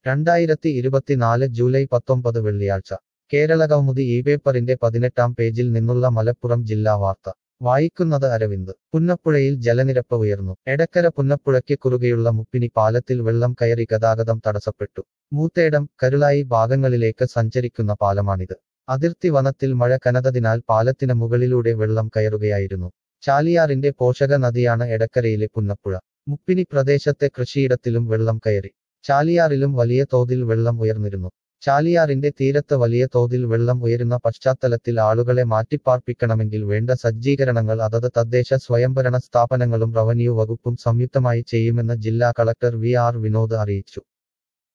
രണ്ടായിരത്തി ഇരുപത്തിനാല് ജൂലൈ പത്തൊമ്പത് വെള്ളിയാഴ്ച കേരളകൗമുദി ഈ പേപ്പറിന്റെ പതിനെട്ടാം പേജിൽ നിന്നുള്ള മലപ്പുറം ജില്ലാ വാർത്ത വായിക്കുന്നത് അരവിന്ദ് പുന്നപ്പുഴയിൽ ജലനിരപ്പ് ഉയർന്നു എടക്കര പുന്നപ്പുഴയ്ക്ക് കുറുകെയുള്ള മുപ്പിനി പാലത്തിൽ വെള്ളം കയറി ഗതാഗതം തടസ്സപ്പെട്ടു മൂത്തേടം കരുളായി ഭാഗങ്ങളിലേക്ക് സഞ്ചരിക്കുന്ന പാലമാണിത് അതിർത്തി വനത്തിൽ മഴ കനതതിനാൽ പാലത്തിന് മുകളിലൂടെ വെള്ളം കയറുകയായിരുന്നു ചാലിയാറിന്റെ പോഷക നദിയാണ് എടക്കരയിലെ പുന്നപ്പുഴ മുപ്പിനി പ്രദേശത്തെ കൃഷിയിടത്തിലും വെള്ളം കയറി ചാലിയാറിലും വലിയ തോതിൽ വെള്ളം ഉയർന്നിരുന്നു ചാലിയാറിന്റെ തീരത്ത് വലിയ തോതിൽ വെള്ളം ഉയരുന്ന പശ്ചാത്തലത്തിൽ ആളുകളെ മാറ്റിപ്പാർപ്പിക്കണമെങ്കിൽ വേണ്ട സജ്ജീകരണങ്ങൾ അതത് തദ്ദേശ സ്വയംഭരണ സ്ഥാപനങ്ങളും റവന്യൂ വകുപ്പും സംയുക്തമായി ചെയ്യുമെന്ന് ജില്ലാ കളക്ടർ വി ആർ വിനോദ് അറിയിച്ചു